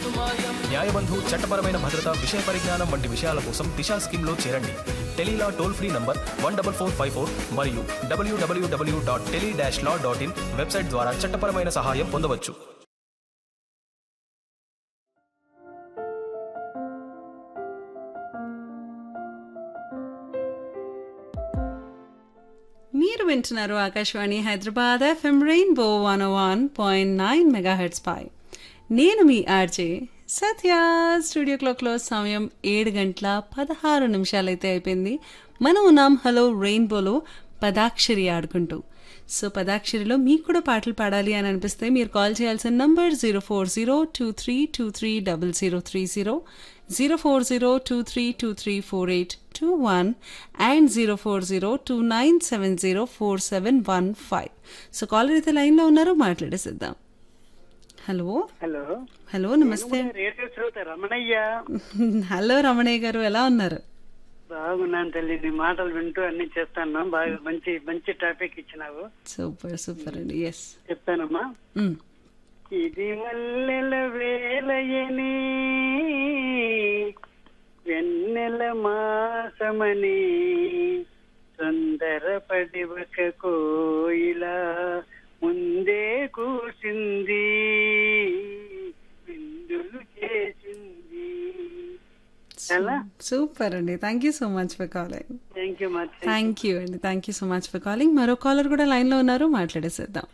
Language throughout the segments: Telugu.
న్యాయబంధు చట్టపరమైన భద్రత విషయ పరిజ్ఞానం వంటి విషయాల కోసం దిశా స్కీమ్లో చేరండి tele law toll free number one double four five four మరియు డబ్ల్యూడబ్ల్యూడబ్ల్యూ dot tele dash law dot in website ద్వారా చట్టపరమైన సహాయం పొందవచ్చు మీరు వింటున్నారు Akashvani Hyderabad FM rainbow one one point nine megahertz పై నేను మీ ఆర్జే సత్య స్టూడియో క్లాక్లో సమయం ఏడు గంటల పదహారు నిమిషాలైతే అయిపోయింది మనం ఉన్నాం హలో రెయిన్బోలో పదాక్షరి ఆడుకుంటూ సో పదాక్షరిలో మీకు కూడా పాటలు పాడాలి అని అనిపిస్తే మీరు కాల్ చేయాల్సిన number zero four zero two three two three double zero three zero zero four zero two three two three four eight two one and zero four zero two nine seven zero four seven one five so caller అయితే లైన్లో ఉన్నారు మాట్లాడేసిద్దాం హలో హలో హలో నమస్తే రేడియో శ్రోత రమణయ్య హలో రమణయ్య గారు ఎలా ఉన్నారు బాగున్నాను తల్లి నీ మాటలు వింటూ అన్ని చేస్తాను బాగా మంచి మంచి టాపిక్ ఇచ్చినావు సూపర్ సూపర్ అండి ఎస్ చెప్తానమ్మా ఇది మల్లెల వేలయని వెన్నెల మాసమని తొందరపడి ఒక కోయిల ముందే కూసింది విందులు చేసింది ఎలా సూపర్ అండి thank you so much for calling thank you much thank you అండి thank you so much for calling మరో కాలర్ కూడా లైన్లో ఉన్నారు మాట్లాడేసేద్దాం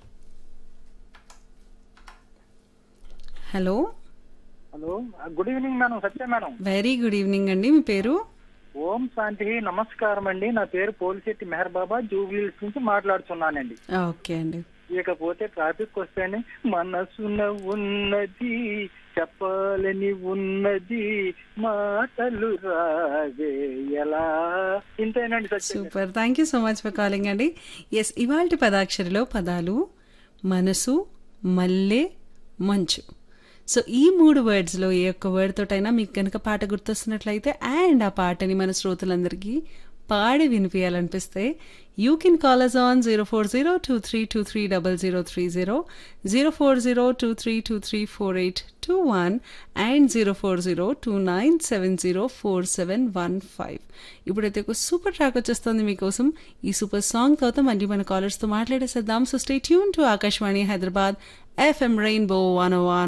hello hello good evening madam Satya madam very good evening అండి మీ పేరు ఓం శాంతి నమస్కారం అండి నా పేరు పోలిశెట్టి మెహర్ బాబా జూబ్లీస్ నుంచి మాట్లాడుతున్నానండి ఓకే అండి ఇకపోతే ట్రాఫిక్ వస్తేనే మనసున ఉన్నది చెప్పాలని ఉన్నది మాటలు రావే ఎలా ఇంతేనండి Satya super thank you so much for calling అండి ఎస్ ఇవాళ పదాక్షరిలో పదాలు మనసు మల్లె మంచు సో ఈ మూడు వర్డ్స్లో ఏ ఒక్క వర్డ్ తోటైనా మీకు కనుక పాట గుర్తొస్తున్నట్లయితే అండ్ ఆ పాటని మన శ్రోతలందరికీ పాడి వినిపించాలనిపిస్తే you can call us on zero four zero two three two three double zero three zero zero four zero two three two three four eight two one and zero four zero two nine seven zero four seven one five ఇప్పుడైతే ఒక సూపర్ ట్రాక్ వచ్చేస్తుంది మీకోసం ఈ సూపర్ సాంగ్ తర్వాత మళ్ళీ మన కాలర్స్తో మాట్లాడేసేద్దాం so stay tune to Akashvani Hyderabad FM rainbow one one